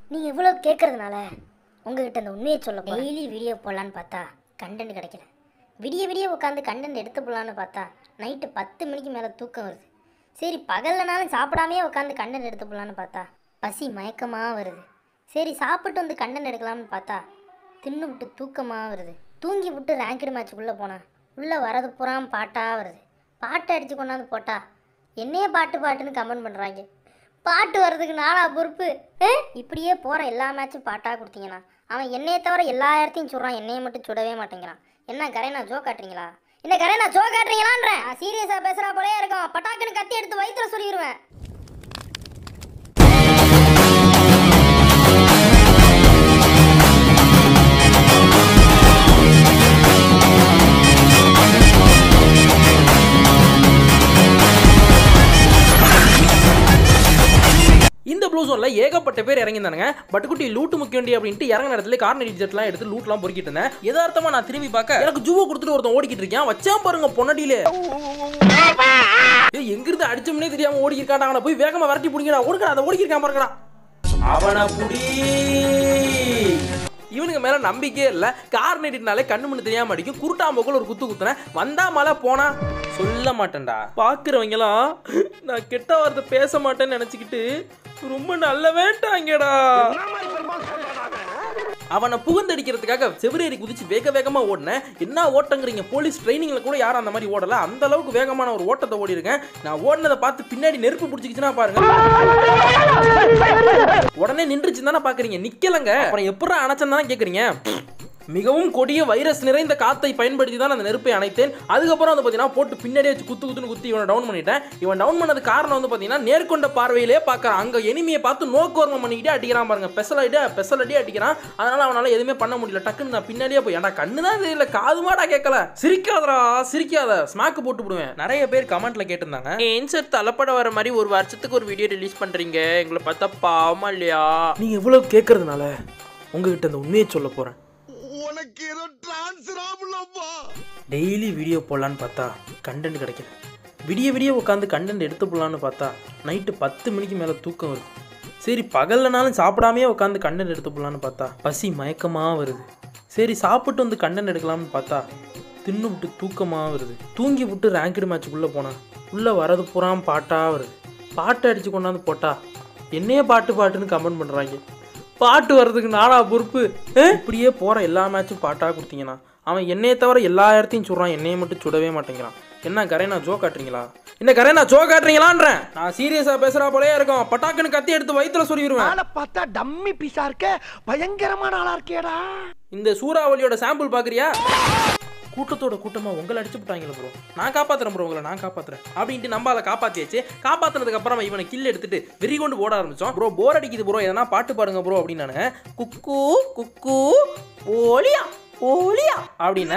நீங்கள் இவ்வளோ கேட்கறதுனால உங்ககிட்ட அந்த உண்மையை சொல்ல டெய்லி வீடியோ போடலான்னு பார்த்தா கண்டென்ட் கிடைக்கல விடிய விடிய உட்காந்து கண்டென்ட் எடுத்து போடலான்னு பார்த்தா நைட்டு பத்து மணிக்கு மேலே தூக்கம் வருது சரி பகல்லனாலும் சாப்பிடாமையே உட்காந்து கண்டென்ட் எடுத்து போடலான்னு பார்த்தா பசி மயக்கமாக வருது சரி சாப்பிட்டு வந்து கண்டென்ட் எடுக்கலாம்னு பார்த்தா தின்னு விட்டு தூக்கமாக வருது தூங்கி விட்டு ரேங்கடு மேட்ச்சுக்குள்ளே போனால் உள்ளே வரது புறாம் பாட்டாக வருது பாட்டை அடித்து கொண்டாந்து போட்டா என்னையே பாட்டு பாட்டுன்னு கமெண்ட் பண்ணுறாங்க பாட்டு வர்றதுக்கு நானா பொறுப்பு ஆ? இப்படியே போகிற எல்லா மேட்சும் பாட்டாக கொடுத்தீங்கன்னா அவன் என்னைய தவிர எல்லா இடத்தையும் சொல்கிறான் என்னைய மட்டும் சுடவே மாட்டேங்கிறான் என்ன கரைனா ஜோ காட்டுறீங்களா என்ன கரைனா ஜோ காட்டுறீங்களான்றேன் சீரியஸாக பேசுகிறா போலே இருக்கும் பட்டாக்குன்னு கத்தி எடுத்து வயிற்றுல சொல்லிடுவேன் இந்த ப்ளூ ஜோன்ல ஏகப்பட்ட பேர் இறங்கியிருந்தானுங்க பட்டுக்குட்டி லூட்டு முக்கியண்டி அப்படின்ட்டு இறங்கின இடத்துல கார்னர் இடிஜெட்லாம் எடுத்து லூட்லாம் பொறுக்கிட்டு இருந்தேன் யதார்த்தமா நான் திரும்பி பார்க்க எனக்கு ஜூவை கொடுத்துட்டு ஒருத்தன் ஓடிக்கிட்டு இருக்கேன் வச்சான் பாருங்க பொன்னடியிலே ஏய் எங்கிருந்து அடிச்சோம்னே தெரியாம ஓடி இருக்காண்டா அவனை போய் வேகமா விரட்டி பிடிங்கடா ஓடுங்கடா அதை ஓடிக்கிருக்கான் பாருங்கடா அவனை புடி இவனுக்கு மேல நம்பிக்கையே இல்ல கார் நடினாலே கண்ணு மண்ணு தெரியாம அடிக்கும் குருட்டாம்போக்குள்ள ஒரு குத்து குத்துனேன் வந்தா மலை போனா சொல்ல மாட்டேன்டா பாக்குறவங்கலாம் நான் கெட்ட வார்த்தை பேச மாட்டேன்னு நினைச்சுக்கிட்டு ரொம்ப நல்ல வேண்டாங்கடா அவனை புகுந்தடிக்கிறதுக்காக செவிரேறி குதிச்சு வேக வேகமா ஓடினேன் என்ன ஓட்டங்கிறீங்க போலீஸ் ட்ரைனிங்ல கூட யாரும் அந்த மாதிரி ஓடல அந்த அளவுக்கு வேகமான ஒரு ஓட்டத்தை ஓடி இருக்கேன் நான் ஓடினதை பார்த்து பின்னாடி நெருப்பு பிடிச்சிக்கிச்சுன்னா பாருங்க உடனே நின்றுச்சு தானே பாக்குறீங்க நிக்கலங்க அப்புறம் எப்படா அணைச்சேன்னு தானே கேக்குறீங்க மிகவும் கொடிய வைரஸ் நிறைந்த காத்தை பயன்படுத்தி தான் அந்த நெருப்பை அணைத்தேன் அதுக்கப்புறம் வந்து பார்த்தீங்கன்னா போட்டு பின்னாடியே வச்சு குத்து குத்துன்னு குத்தி இவனை டவுன் பண்ணிட்டேன் இவன் டவுன் பண்ணது காரணம் வந்து பார்த்தீங்கன்னா நேர்கொண்ட பார்வையிலே பார்க்கறான் அங்கே எனிமியை பார்த்து நோக்கோர்மம் பண்ணிக்கிட்டே அடிக்கிறான் பாருங்க பெசல் அடி பெசல் அடி அடிக்கிறான் அதனால அவனால எதுவுமே பண்ண முடியல டக்குன்னு நான் பின்னாடியே போய் ஏன்டா கண்ணு தான் தெரியல காது மாடா கேட்கல சிரிக்காதடா சிரிக்காத ஸ்மாக்கு போட்டு விடுவேன் நிறைய பேர் கமெண்ட்ல கேட்டிருந்தாங்க இன்சர்ட் தலைப்பட வர மாதிரி ஒரு வருஷத்துக்கு ஒரு வீடியோ ரிலீஸ் பண்றீங்க எங்களை பார்த்தா பாவமா இல்லையா நீங்க இவ்வளவு கேட்கறதுனால உங்ககிட்ட அந்த உண்மையை சொல்ல போறேன் உனக்கு ஏதோ டிரான்ஸ்ஃபர் ஆகலப்பா டெய்லி வீடியோ போடலான்னு பார்த்தா கண்டென்ட் கிடைக்கல விடிய விடிய உட்காந்து கண்டென்ட் எடுத்து போடலான்னு பார்த்தா நைட்டு பத்து மணிக்கு மேலே தூக்கம் வருது சரி பகல்லனாலும் சாப்பிடாமையே உட்காந்து கண்டென்ட் எடுத்து போடலான்னு பார்த்தா பசி மயக்கமாக வருது சரி சாப்பிட்டு வந்து கண்டென்ட் எடுக்கலாம்னு பார்த்தா தின்னு விட்டு தூக்கமாக வருது தூங்கி விட்டு ரேங்கடு மேட்ச்சுக்குள்ளே போனால் உள்ளே வரது புறாம் பாட்டாக வருது பாட்டு அடித்து கொண்டாந்து போட்டா என்னையே பாட்டு பாட்டுன்னு கமெண்ட் பண்ணுறாங்க பாட்டு வர்றதுக்கு நானா பொறுப்பு ஆ? இப்படியே போகிற எல்லா மேட்சும் பாட்டாக கொடுத்தீங்கன்னா அவன் என்னைய தவிர எல்லா இடத்தையும் சொல்கிறான் என்னைய மட்டும் சுடவே மாட்டேங்கிறான் என்ன கரைனா ஜோ காட்டுறீங்களா என்ன கரைனா ஜோ காட்டுறீங்களான்றேன் நான் சீரியஸாக பேசுகிறா போலே இருக்கும் பட்டாக்குன்னு கத்தி எடுத்து வயிற்றுல சொல்லிடுவேன் ஆளை பார்த்தா டம்மி பீஸா இருக்க பயங்கரமான ஆளா இருக்கேடா இந்த சூறாவளியோட சாம்பிள் பார்க்குறியா கூட்டத்தோட கூட்டமா உங்களை அடிச்சு விட்டாங்களே ப்ரோ நான் காப்பாத்துறேன் ப்ரோ உங்களை நான் காப்பாத்துறேன் அப்படின்ட்டு நம்ம அதை காப்பாத்தியாச்சு காப்பாத்துனதுக்கு அப்புறம் இவனை கில் எடுத்துட்டு வெறி கொண்டு ஓட ஆரம்பிச்சோம் ப்ரோ போர் அடிக்குது ப்ரோ எதனா பாட்டு பாடுங்க ப்ரோ அப்படின்னு குக்கு குக்கு ஓலியா ஓலியா அப்படின்னு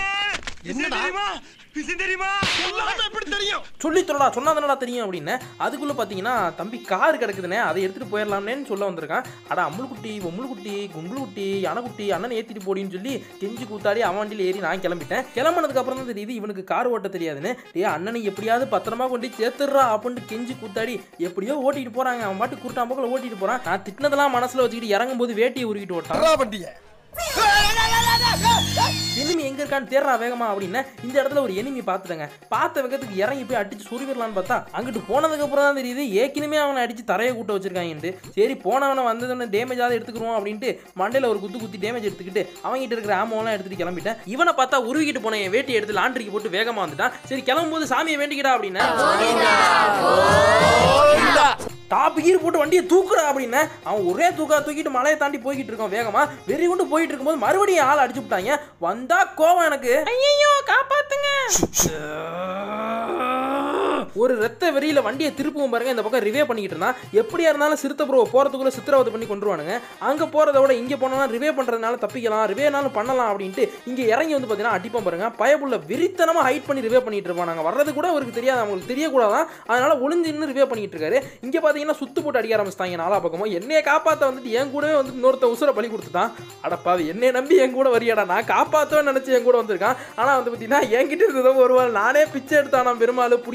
என்னடா தெரியுமா எப்படி தெரியும் சொல்லி சொல்லடா சொன்னாதானடா தெரியும் அப்படின்னு அதுக்குள்ள பாத்தீங்கன்னா தம்பி கார் கிடக்குதுனே அதை எடுத்துட்டு போயிடலாம்னேன்னு சொல்ல வந்திருக்கான் அட அம்முளுக்குட்டி பொம்முளுக்குட்டி கும்புளுக்குட்டி யானைக்குட்டி அண்ணன் ஏத்திட்டு போடின்னு சொல்லி கெஞ்சி கூத்தாடி அவன் வண்டியில ஏறி நான் கிளம்பிட்டேன் கிளம்புனதுக்கு அப்புறம் தான் தெரியுது இவனுக்கு கார் ஓட்ட தெரியாதுன்னு டே அண்ணனை எப்படியாவது பத்திரமா கொண்டு போய் சேர்த்துடுறா அப்படின்ட்டு கெஞ்சி கூத்தாடி எப்படியோ ஓட்டிட்டு போறாங்க அவன் பாட்டு குருட்டாம்போக்கில் ஓட்டிட்டு போறான் நான் திட்டினதெல்லாம் மனசுல வச்சுக்கிட்டு இறங்கும் போது வேட்டியை உருகிட்டு ஓட்டான் வண்டிய எனிமி எங்க இருக்கான்னு தேடுறா வேகமா அப்படின்னு இந்த இடத்துல ஒரு எனிமி பார்த்துட்டாங்க பார்த்த வேகத்துக்கு இறங்கி போய் அடிச்சு சொருவிடலான்னு பார்த்தா அங்கிட்டு போனதுக்கு அப்புறம் தான் தெரியுது ஏற்கனவே அவனை அடிச்சு தரையை கூட்ட வச்சிருக்காங்கன்ட்டு சரி போனவனை வந்ததுன்னு டேமேஜ் ஆகுது எடுத்துக்கிறோம் அப்படின்ட்டு மண்டையில ஒரு குத்து குத்தி டேமேஜ் எடுத்துக்கிட்டு அவங்ககிட்ட இருக்கிற ஆமோலாம் எடுத்துட்டு கிளம்பிட்டேன் இவனை பார்த்தா உருவிக்கிட்டு போன என் வேட்டி எடுத்து லாண்டரிக்கு போட்டு வேகமா வந்துட்டான் சரி கிளம்பும்போது சாமியை வேண்டிக்கிடா அப்படின்னு டாப் கீர் போட்டு வண்டியை தூக்குறா அப்படின்னு அவன் ஒரே தூக்கா தூக்கிட்டு மலையை தாண்டி போய்கிட்டு இருக்கான் வேகமா வெறி கொண்டு போயிட்டு இருக்கும்போது மறுபடியும் ஆள் அடிச்சு விட்டாங்க வந்தா கோவம் எனக்கு ஐயோ காப்பாத்துங்க ஒரு ரத்த வெறியில வண்டியை திருப்பவும் பாருங்க இந்த பக்கம் ரிவே பண்ணிக்கிட்டு இருந்தான் எப்படியா இருந்தாலும் சிறுத்தை ப்ரோ போறதுக்குள்ள சித்திரவதை பண்ணி கொண்டுருவானுங்க அங்க போறத விட இங்க போனா ரிவே பண்றதுனால தப்பிக்கலாம் ரிவேனாலும் பண்ணலாம் அப்படின்ட்டு இங்க இறங்கி வந்து பாத்தீங்கன்னா அடிப்பான் பாருங்க பயபுள்ள விரித்தனமா ஹைட் பண்ணி ரிவே பண்ணிட்டு இருப்பான் நாங்க வர்றது கூட அவருக்கு தெரியாது அவங்களுக்கு தெரியக்கூடாதான் அதனால ஒளிஞ்சு இன்னும் ரிவே பண்ணிட்டு இருக்காரு இங்க பாத்தீங்கன்னா சுத்து போட்டு அடிக்க ஆரம்பிச்சிட்டாங்க நாலா பக்கமும் என்னைய காப்பாத்த வந்துட்டு என் கூடவே வந்து இன்னொருத்த உசுர பலி கொடுத்துட்டான் அடப்பாவி என்னைய நம்பி என் கூட வரியாடா நான் காப்பாத்துவேன் நினைச்சு என் கூட வந்திருக்கான் ஆனா வந்து பாத்தீங்கன்னா என்கிட்ட இருந்ததோ ஒரு நாளே பிச்சை எடுத்தானா பெருமாள் புடுங்கி தின்னானா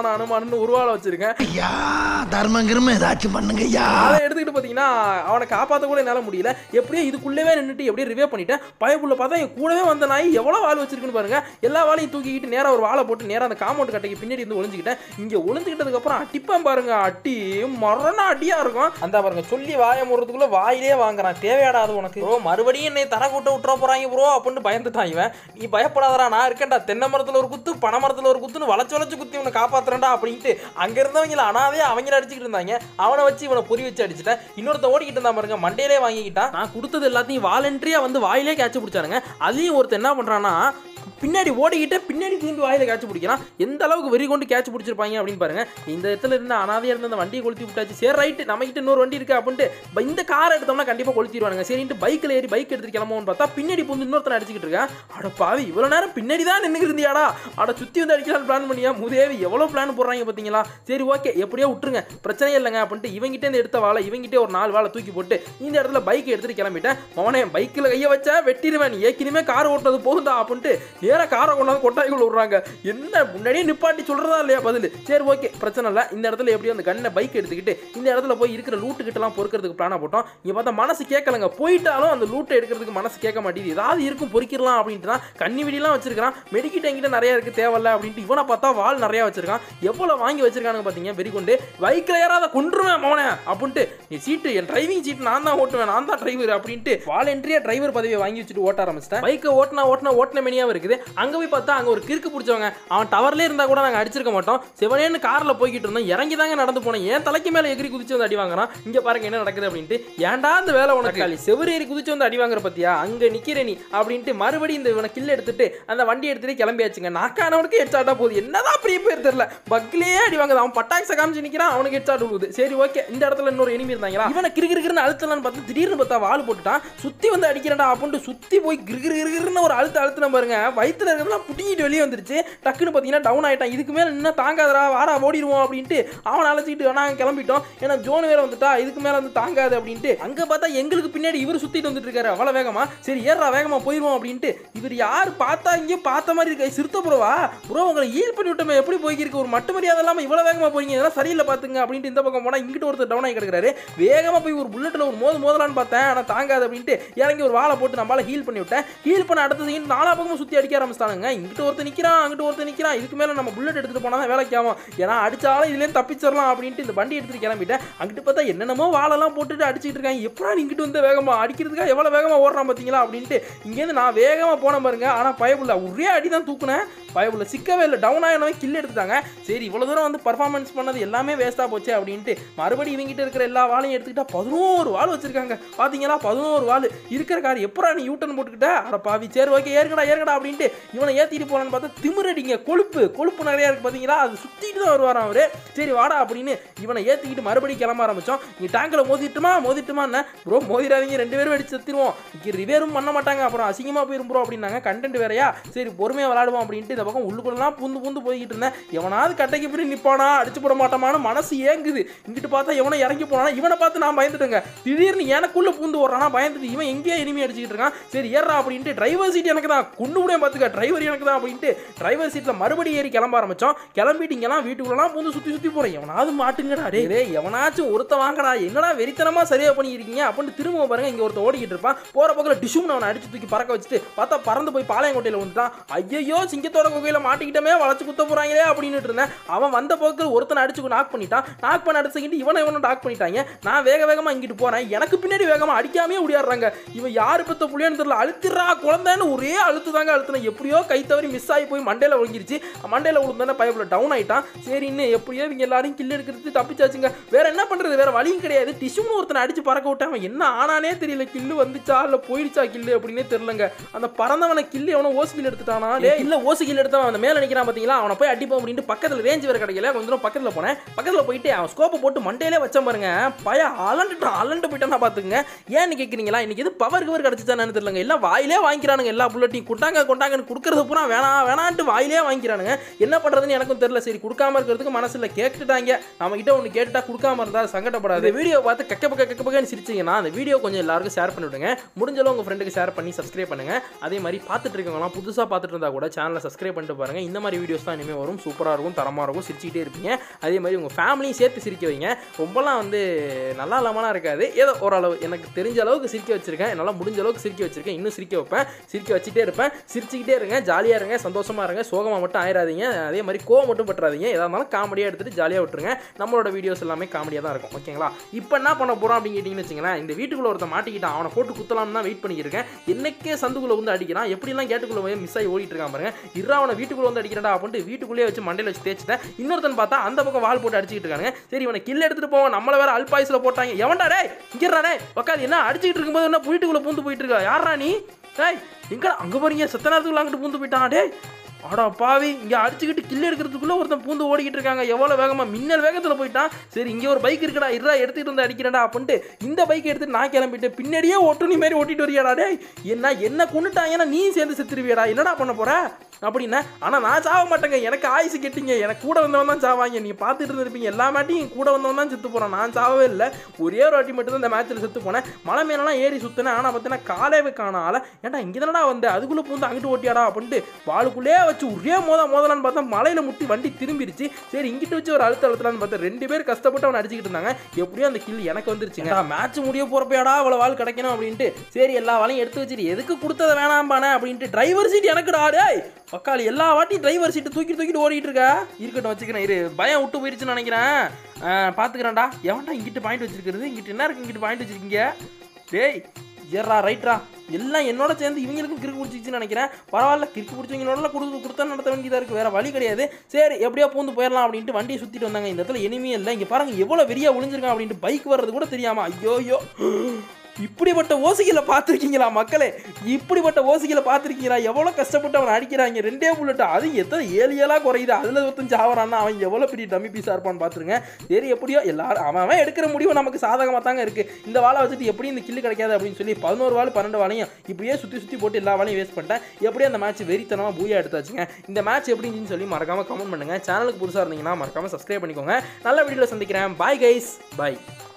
ஹனுமான் ஹனுமான்னு ஒரு வாழை வச்சிருக்கேன் ஐயா தர்மம் கிரும ஏதாச்சும் பண்ணுங்க ஐயா அதை எடுத்துக்கிட்டு பார்த்தீங்கன்னா அவனை காப்பாற்ற கூட என்னால் முடியல எப்படியோ இதுக்குள்ளவே நின்றுட்டு எப்படியே ரிவே பண்ணிட்டேன் பயப்புள்ள பார்த்தா என் கூடவே வந்த நாய் எவ்வளோ வாள் வச்சிருக்குன்னு பாருங்க எல்லா வாளையும் தூக்கிக்கிட்டு நேராக ஒரு வாழை போட்டு நேராக அந்த காம்பவுண்ட் கட்டைக்கு பின்னாடி இருந்து ஒளிஞ்சுக்கிட்டேன் இங்கே ஒளிஞ்சுக்கிட்டதுக்கப்புறம் அடிப்பேன் பாருங்க அடி மரண அடியா இருக்கும் அந்த பாருங்க சொல்லி வாயை முறதுக்குள்ள வாயிலே வாங்குறான் தேவையாடாது உனக்கு ப்ரோ மறுபடியும் என்னை தர கூட்ட விட்டுற போறாங்க ப்ரோ அப்படின்னு பயந்துட்டான் இவன் நீ பயப்படாதடா நான் இருக்கேன்டா தென்னை மரத்தில் ஒரு குத்து பனை மரத்தில் ஒரு குத்துன்னு வளைச்சு வளைச்சு குத்தி உன்னை காப்பாத்துறேன்டா அப்படின்ட்டு அங்க இருந்தவங்கள அனாதே அவங்கள அடிச்சுக்கிட்டு இருந்தாங்க அவனை வச்சு இவனை பொறி வச்சு அடிச்சிட்டேன் இன்னொருத்த ஓடிக்கிட்டு இருந்தான் பாருங்க மண்டையிலே வாங்கிக்கிட்டான் நான் கொடுத்தது எல்லாத்தையும் வாலண்டரியா வந்து வாயிலே கேட்ச் பிடிச்சானுங்க அதையும் ஒருத்தன் என்ன பண்றான்னா பின்னாடி ஓடிக்கிட்டு பின்னாடி திரும்பி வாயில கேட்ச் பிடிக்கிறான் எந்த அளவுக்கு வெறி கொண்டு கேட்ச் பிடிச்சிருப்பாங்க அப்படின்னு பாருங்க இந்த இடத்துல இருந்து அனாதையா இருந்த அந்த வண்டியை கொளுத்தி விட்டாச்சு சரி ரைட்டு நம்ம கிட்ட இன்னொரு வண்டி இருக்கு அப்படின்ட்டு ப- இந்த கார் எடுத்தோம்னா கண்டிப்பா கொளுத்திடுவானுங்க சரின்ட்டு பைக்கில் ஏறி பைக் எடுத்துட்டு கிளம்புவோம்னு பார்த்தா பின்னாடி புந்து இன்னொருத்தனை அடிச்சுக்கிட்டு இருக்கேன் அட பாவி இவ்வளவு நேரம் பின்னாடி தான் நின்னுக்கு இருந்தியாடா அட சுத்தி வந்து அடிக்கலாம்னு பிளான் பண்ணியா முதேவி எவ்வளவு பிளான் போடுறாங்க பாத்தீங்களா சரி ஓகே எப்படியோ விட்டுருங்க பிரச்சனையே இல்லைங்க அப்படின்ட்டு இவங்கிட்ட இருந்து எடுத்த வாழை இவங்கிட்டே ஒரு நாலு வாழை தூக்கி போட்டு இந்த இடத்துல பைக் எடுத்துட்டு கிளம்பிட்டேன் மவனே பைக்கில் கையை வச்சா வெட்டிடுவேன் நீ ஏற்கனவே கார் ஓட்டுறது போகுதா அப்படின்ட்டு நேரா காரை கொண்டாந்து கொட்டாய்க்குள்ள விடுறாங்க என்ன முன்னாடியே நிப்பாட்டி சொல்றதா இல்லையா பதில் சரி ஓகே பிரச்சனை இல்லை இந்த இடத்துல எப்படியோ அந்த கண்ணை பைக் எடுத்துக்கிட்டு இந்த இடத்துல போய் இருக்கிற லூட்டு கிட்டலாம் பொறுக்கிறதுக்கு பிளானா போட்டோம் இங்க பார்த்தா மனசு கேட்கலங்க போயிட்டாலும் அந்த லூட்டை எடுக்கிறதுக்கு மனசு கேட்க மாட்டேங்குது ஏதாவது இருக்கும் பொறிக்கிடலாம் அப்படின்ட்டு தான் கண்ணி வெடிலாம் வச்சிருக்கான் மெடிக்கிட்ட எங்கிட்ட நிறைய இருக்கு தேவையில்ல அப்படின்ட்டு இவனை பார்த்தா வால் நிறைய வச்சிருக்கான் எவ்வளவு வாங்கி வச்சிருக்கானுங்க பாத்தீங்க வெறி கொண்டு பைக்ல யாராவது கொன்றுவேன் மவனே அப்படின்ட்டு நீ சீட்டு என் டிரைவிங் சீட் நான் தான் ஓட்டுவேன் நான் தான் டிரைவர் அப்படின்ட்டு வாலண்டரியா டிரைவர் பதவியை வாங்கி வச்சுட்டு ஓட்ட ஆரம்பிச்சிட்டேன் பைக்கை ஓட்டினா ஓட்டினா ஓட்டின மெனியாவும் இருக்குது அங்க போய் பார்த்தா அங்க ஒரு கிறுக்கு பிடிச்சவங்க அவன் டவர்ல இருந்தா கூட நாங்க அடிச்சிருக்க மாட்டோம் சிவனேன்னு கார்ல போய்கிட்டு இருந்தோம் இறங்கி தாங்க நடந்து போனேன் ஏன் தலைக்கு மேல எகிரி குதிச்சு வந்து அடி வாங்குறான் இங்க பாருங்க என்ன நடக்குது அப்படின்ட்டு ஏன்டா இந்த வேலை உனக்கு காலி செவரு ஏறி குதிச்சு வந்து அடி வாங்குற பத்தியா அங்க நிக்கிற நீ அப்படின்ட்டு மறுபடியும் இந்த இவனை கில்ல எடுத்துட்டு அந்த வண்டி எடுத்துட்டு கிளம்பியாச்சுங்க நாக்கானவனுக்கு ஹெட்ஷாட்டா போகுது என்னதான் அப்படியே பேர் தெரியல பக்லேயே அடி வாங்குது அவன் பட்டாக்ஸை காமிச்சு நிக்கிறான் அவனுக்கு ஹெட்ஷாட் விழுகுது சரி ஓகே இந்த இடத்துல இன்னொரு எனிமி இருந்தாங்களா இவனை கிறுகிறுன்னு அழுத்தலான்னு பார்த்து திடீர்னு பார்த்தா வாள் போட்டுட்டான் சுத்தி வந்து அடிக்கிறடா அப்படின்ட்டு சுத்தி போய் கிறுகிறு கிறுகிறுன்னு ஒரு அழுத்த அழுத்தின பாருங்க வயித்துல இருக்கிறதெல்லாம் புட்டிக்கிட்டு வெளியே வந்துருச்சு டக்குன்னு பார்த்தீங்கன்னா டவுன் ஆயிட்டான் இதுக்கு மேல இன்னும் தாங்காதடா வாடா ஓடிடுவோம் அப்படின்ட்டு அவனை அழைச்சிட்டு நாங்கள் கிளம்பிட்டோம் ஏன்னா ஜோன் வேற வந்துட்டா இதுக்கு மேல வந்து தாங்காது அப்படின்ட்டு அங்க பார்த்தா எங்களுக்கு பின்னாடி இவர் சுத்திட்டு வந்துட்டு இருக்காரு அவ்வளவு வேகமா சரி ஏறா வேகமா போயிருவோம் அப்படின்ட்டு இவர் யார் பார்த்தா இங்கே பார்த்த மாதிரி இருக்க சிறுத்த ப்ரோவா ப்ரோ உங்களை ஈல் பண்ணி விட்டோமே எப்படி போய்க்கிருக்கு ஒரு மட்டு மரியாதை இல்லாம இவ்வளவு வேகமா போறீங்க இதெல்லாம் சரியில்லை பாத்துங்க அப்படின்ட்டு இந்த பக்கம் போனா இங்கிட்டு ஒருத்தர் டவுன் ஆகி கிடக்குறாரு வேகமா போய் ஒரு புல்லட்ல ஒரு மோது மோதலான்னு பார்த்தேன் ஆனா தாங்காது அப்படின்ட்டு இறங்கி ஒரு வாழை போட்டு நம்மளால ஹீல் பண்ணி விட்டேன் ஹீல் பண்ண அடுத்த செகண்ட் நாலா பக்கமும் சுத்தி அடிக்க ஆரம்பிச்சிட்டானுங்க இங்கிட்டு ஒருத்தர் நிக்கிறான் அங்கிட்டு ஒருத்தர் நிக்கிறான் இதுக்கு மேல நம்ம புல்லட் எடுத்துட்டு போனா தான் வேலைக்கு ஆகும் ஏன்னா அடிச்சாலும் இதுலேயும் தப்பிச்சிடலாம் அப்படின்ட்டு இந்த வண்டி எடுத்துட்டு கிளம்பிட்டேன் அங்கிட்டு பார்த்தா என்னென்னமோ வாழெல்லாம் போட்டுட்டு அடிச்சிட்டு இருக்காங்க எப்படா நீ இங்கிட்டு வந்து வேகமா அடிக்கிறதுக்காக எவ்வளவு வேகமா ஓடுறான் பாத்தீங்களா அப்படின்ட்டு இங்கேருந்து நான் வேகமா போன பாருங்க ஆனா பயபுள்ள ஒரே அடி தான் தூக்குனேன் பயபுள்ள சிக்கவே இல்லை டவுன் ஆகினவன் கில் எடுத்துட்டாங்க சரி இவ்வளவு தூரம் வந்து பர்ஃபார்மன்ஸ் பண்ணது எல்லாமே வேஸ்டா போச்சு அப்படின்ட்டு மறுபடியும் இவங்கிட்ட இருக்கிற எல்லா வாழையும் எடுத்துக்கிட்டா பதினோரு வாள் வச்சிருக்காங்க பாத்தீங்களா பதினோரு வாள் இருக்கிற கார் எப்படா நீ யூட்டன் போட்டுக்கிட்ட அட பாவி சரி ஓகே ஏறுங்கடா ஏறுங்கடா அப்படின்ட்டு இவனை ஏத்திட்டு போலான்னு பார்த்தா திமிரடிங்க கொழுப்பு கொழுப்பு நிறைய இருக்கு பாத்தீங்களா அது சுத்திட்டு தான் வருவாராம் அவரு சரி வாடா அப்படின்னு இவனை ஏத்திக்கிட்டு மறுபடியும் கிளம்ப ஆரம்பிச்சோம் நீ டேங்கில் மோதிட்டுமா மோதிட்டுமா என்ன ப்ரோ மோதிடாதீங்க ரெண்டு பேரும் வெடிச்சு செத்துருவோம் இங்கே ரிவேரும் பண்ண மாட்டாங்க அப்புறம் அசிங்கமா போயிரும் ப்ரோ அப்படின்னாங்க கண்டென்ட் வேறையா சரி பொறுமையா விளாடுவோம் அப்படின்ட்டு இந்த பக்கம் உள்ளுக்குள்ளலாம் பூந்து பூந்து போய்கிட்டு இருந்தேன் எவனாவது கட்டைக்கு பின்னாடி நிப்பானா அடிச்சு போட மாட்டாமான்னு மனசு ஏங்குது இங்கிட்டு பார்த்தா எவனை இறங்கி போனானா இவனை பார்த்து நான் பயந்துட்டேங்க திடீர்னு எனக்குள்ள பூந்து ஓடுறானா பயந்துட்டு இவன் எங்கேயோ இனிமே அடிச்சுக்கிட்டு இருக்கான் சரி ஏறா அப்படின்ட்டு டிரைவர் சீட் எனக்கு தான் குண்டு கூட பார்த்துக்க டிரைவர் எனக்கு தான் அப்படின்ட்டு டிரைவர் சீட்ல மறுபடியும் ஏறி கிளம்ப ஆரம்பிச்சோம் கிளம்பிட்டு இங்கெல்லாம் வீட்டுக்குள்ளலாம் பூந்து சுத்தி சுத்தி போறேன் எவனாவது மாட்டுங்கடா டே டேய் எவனாச்சும் ஒருத்த வாங்கடா என்னடா வெறித்தனமா சரியா பண்ணியிருக்கீங்க அப்படின்னு திரும்ப பாருங்க இங்க ஒருத்த ஓடிக்கிட்டு இருப்பான் போற பக்கத்தில் டிஷும்னு அவனை அடிச்சு தூக்கி பறக்க வச்சுட்டு பார்த்தா பறந்து போய் பாளையங்கோட்டையில வந்துட்டான் ஐயோ சிங்கத்தோட குகையில மாட்டிக்கிட்டமே வளைச்சு குத்த போறாங்களே அப்படின்னு இருந்தேன் அவன் வந்த போக்கில் ஒருத்தனை அடிச்சு நாக் பண்ணிட்டான் நாக் பண்ண அடுத்த செகண்ட் இவனை இவனை டாக் பண்ணிட்டாங்க நான் வேக வேகமா இங்கிட்டு போறேன் எனக்கு பின்னாடி வேகமா அடிக்காமே ஓடியாடுறாங்க இவன் யாரு பத்த புள்ளியான்னு தெரியல அழுத்திடுறா குழந்தைன்னு ஒரே அழுத்து தாங்க அழுத்தின எப்படியோ கை தவறி மிஸ் ஆகி போய் மண்டையில விழுங்கிருச்சு மண்டையில விழுந்தானே பைப்பில் டவுன் ஆயிட்டான் சரின்னு எப்படியோ இவங்க எல்லாரும் கில் எடுக்கிறது தப்பிச்சாச்சுங்க வேற என்ன பண்றது வேற வழியும் கிடையாது டிஷ்யூன்னு ஒருத்தனை அடிச்சு பறக்க விட்டான் அவன் என்ன ஆனானே தெரியல கில்லு வந்துச்சா இல்ல போயிடுச்சா கில்லு அப்படின்னே தெரியலங்க அந்த பறந்தவனை கில்லு எவனோ ஓசி கில் எடுத்துட்டானா டே இல்ல ஓசி கில் எடுத்தவன் அந்த மேல நிக்கிறான் பாத்தீங்களா அவனை போய் அடிப்போம் அப்படின்ட்டு பக்கத்துல ரேஞ்ச் வேற கிடைக்கல கொஞ்சம் தூரம் பக்கத்துல போனேன் பக்கத்துல போயிட்டு அவன் ஸ்கோப்பை போட்டு மண்டையிலே வச்ச பாருங்க பய அலண்டுட்டான் அலண்டு போயிட்டான் பாத்துங்க ஏன்னு கேக்குறீங்களா இன்னைக்கு எது பவர் கவர் கிடைச்சிச்சானு தெரியலங்க எல்லாம் வாயிலே வாங்கிக்கிறானுங்க எல்லா புல்லட்டையும் கொண்டாங்க கொண்டாங்க டிராகன் கொடுக்கறது பூரா வேணாம் வேணான்ட்டு வாயிலே வாங்கிக்கிறானுங்க என்ன பண்ணுறதுன்னு எனக்கும் தெரியல சரி கொடுக்காம இருக்கிறதுக்கு மனசில் கேட்டுட்டாங்க நம்ம கிட்ட ஒன்று கேட்டுட்டா கொடுக்காம இருந்தால் சங்கடப்படாது இந்த வீடியோ பார்த்து கக்க பக்க கக்க பக்கன்னு சிரிச்சிங்கன்னா அந்த வீடியோ கொஞ்சம் எல்லாருக்கும் ஷேர் பண்ணி விடுங்க முடிஞ்சளவு உங்கள் ஃப்ரெண்டுக்கு ஷேர் பண்ணி சப்ஸ்கிரைப் பண்ணுங்க அதே மாதிரி பார்த்துட்டு இருக்கவங்களாம் புதுசாக பார்த்துட்டு இருந்தா கூட சேனலை சப்ஸ்கிரைப் பண்ணிட்டு பாருங்க இந்த மாதிரி வீடியோஸ் தான் இனிமேல் வரும் சூப்பராக இருக்கும் தரமாக இருக்கும் சிரிச்சுக்கிட்டே இருப்பீங்க அதே மாதிரி உங்கள் ஃபேமிலியும் சேர்த்து சிரிக்க வைங்க ரொம்பலாம் வந்து நல்லா இல்லாமலாம் இருக்காது ஏதோ ஓரளவு எனக்கு தெரிஞ்ச அளவுக்கு சிரிக்க வச்சிருக்கேன் என்னால் முடிஞ்ச அளவுக்கு சிரிக்க வச்சிருக்கேன் இன்னும் சிரிக்க வைப்பேன் சிரிக்க வச்சுட்டே இருப்பேன் சிரிச்சுக்கிட்டே இருங்க ஜாலியாக இருங்க சந்தோஷமா இருங்க சோகமாக மட்டும் ஆயிடாதீங்க அதே மாதிரி கோவம் மட்டும் பட்டுறாதீங்க எதாக இருந்தாலும் காமெடியாக எடுத்துட்டு ஜாலியாக விட்டுருங்க நம்மளோட வீடியோஸ் எல்லாமே காமெடியாக தான் இருக்கும் ஓகேங்களா இப்போ என்ன பண்ண போகிறோம் அப்படின்னு கேட்டிங்கன்னு வச்சுங்களேன் இந்த வீட்டுக்குள்ள ஒருத்தன் மாட்டிக்கிட்டான் அவனை போட்டு குத்தலாம்னு தான் வெயிட் பண்ணியிருக்கேன் என்னைக்கே சந்துக்குள்ள வந்து அடிக்கிறான் எப்படிலாம் கேட்டுக்குள்ள போய் மிஸ் ஆகி ஓடிட்டு இருக்கான் பாருங்க இருறா அவனை வீட்டுக்குள்ள வந்து அடிக்கிறடா அப்படின்ட்டு வீட்டுக்குள்ளேயே வச்சு மண்டையில் வச்சு தேய்ச்சிட்டேன் இன்னொருத்தன் பார்த்தா அந்த பக்கம் வால் போட்டு அடிச்சிட்டு இருக்காங்க சரி இவனை கில் எடுத்துட்டு போவோம் நம்மள வேற அல்பாயுசில் போட்டாங்க எவன்டா டேய் இங்கிறானே உட்காந்து என்ன அடிச்சிட்டு இருக்கும்போது என்ன வீட்டுக்குள்ள பூந்து போயிட்டு இருக்கா யாரா நீ டேய் எங்கடா அங்க பாருங்க செத்த நேரத்துக்குள்ள அங்கிட்டு பூந்து போயிட்டான் டேய் அடா பாவி இங்கே அடிச்சுக்கிட்டு கில்லு எடுக்கிறதுக்குள்ள ஒருத்தன் பூந்து ஓடிக்கிட்டு இருக்காங்க எவ்வளோ வேகமாக மின்னல் வேகத்தில் போயிட்டான் சரி இங்கே ஒரு பைக் இருக்குடா இருடா எடுத்துகிட்டு வந்து அடிக்கிறடா அப்படின்ட்டு இந்த பைக் எடுத்துட்டு நான் கிளம்பிட்டு பின்னாடியே ஒட்டுனி மாதிரி ஓட்டிட்டு வரியாடா டேய் என்ன என்ன கொண்டுட்டாங்கன்னா நீ சேர்ந்து செத்துருவியாடா என்னடா பண்ண போற அப்படின்னா ஆனால் நான் சாக மாட்டேங்க எனக்கு ஆயுசு கெட்டிங்க எனக்கு கூட வந்தவன் தான் சாவாங்க நீங்கள் பார்த்துட்டு இருந்திருப்பீங்க எல்லா மேட்டையும் கூட வந்தவன் தான் செத்து போகிறான் நான் சாகவே இல்லை ஒரே ஒரு வாட்டி மட்டும் தான் இந்த மேட்ச்சில் செத்து போனேன் மலை மேலலாம் ஏறி சுற்றினேன் ஆனால் பார்த்தீங்கன்னா காலேவே காணால ஏன்டா இங்கே தானடா வந்தேன் அதுக்குள்ளே பூந்து அங்கிட்டு ஓட்டியாடா அப்படின்ட்டு வாளுக்குள்ளே வச்சு ஒரே மோத மோதலான்னு பார்த்தா மலையில் முட்டி வண்டி திரும்பிடுச்சு சரி இங்கிட்டு வச்சு ஒரு அழுத்த அழுத்தலான்னு பார்த்தா ரெண்டு பேர் கஷ்டப்பட்டு அவனை அடிச்சுக்கிட்டு இருந்தாங்க எப்படியும் அந்த கில் எனக்கு வந்துருச்சுங்க மேட்ச் முடிய போகிறப்பயாடா அவ்வளோ வாழ் கிடைக்கணும் அப்படின்ட்டு சரி எல்லா வாழையும் எடுத்து வச்சுட்டு எதுக்கு கொடுத்தத வேணாம்பானே அப்படின்ட்டு டிரைவர் சீட் எனக்குடா டேய் பக்காளி எல்லா வாட்டியும் டிரைவர் சீட்டு தூக்கி தூக்கிட்டு ஓடிட்டு இருக்கா இருக்கட்டும் வச்சுக்கிறேன் இரு பயம் விட்டு போயிருச்சுன்னு நினைக்கிறேன் பார்த்துக்கிறேன்டா எவன்டா இங்கிட்டு பாயிண்ட் வச்சிருக்கிறது இங்கிட்டு என்ன இருக்கு இங்கிட்டு பாயிண்ட் வச்சிருக்கீங்க டேய் ஏறா ரைட்ரா எல்லாம் என்னோட சேர்ந்து இவங்களுக்கும் கிறுக்கு பிடிச்சிச்சுன்னு நினைக்கிறேன் பரவாயில்ல கிறுக்கு பிடிச்சவங்களோட கொடுத்து கொடுத்தா நடத்த வேண்டியதாக இருக்குது வேறு வழி கிடையாது சரி எப்படியோ பூந்து போயிடலாம் அப்படின்ட்டு வண்டியை சுற்றிட்டு வந்தாங்க இந்த இடத்துல இனிமே இல்லை இங்கே பாருங்க எவ்வளோ வெறியா ஒளிஞ்சிருக்கான் அப்படின்ட்டு பைக் வர்றது கூட தெரியாமா ஐயோ ஐயோ இப்படிப்பட்ட ஓசிகளை பார்த்துருக்கீங்களா மக்களே இப்படிப்பட்ட ஓசிகளை பார்த்துருக்கீங்களா எவ்வளோ கஷ்டப்பட்டு அவனை அடிக்கிறாங்க ரெண்டே புல்லட் அது எத்தனை ஏழு ஏழாக குறையுது அதில் ஒருத்தன் சாவறான்னா அவன் எவ்வளோ பெரிய டம்மி பீஸாக இருப்பான்னு பார்த்துருங்க சரி எப்படியோ எல்லாரும் அவன் அவன் எடுக்கிற முடிவு நமக்கு சாதகமாக தாங்க இருக்குது இந்த வாழை வச்சுட்டு எப்படி இந்த கில்லு கிடைக்காது அப்படின்னு சொல்லி பதினோரு வாள் பன்னெண்டு வாழையும் இப்படியே சுற்றி சுற்றி போட்டு எல்லா வாழையும் வேஸ்ட் பண்ணிட்டேன் எப்படியும் அந்த மேட்ச் வெறித்தனமாக பூயா எடுத்தாச்சுங்க இந்த மேட்ச் எப்படி இருந்துச்சுன்னு சொல்லி மறக்காமல் கமெண்ட் பண்ணுங்கள் சேனலுக்கு புதுசாக இருந்தீங்கன்னா மறக்காமல் சப்ஸ்கிரைப் பண்ணிக்கோங்க நல்ல வீடியோவில் சந்திக்கிறேன் பாய் கைஸ் பாய்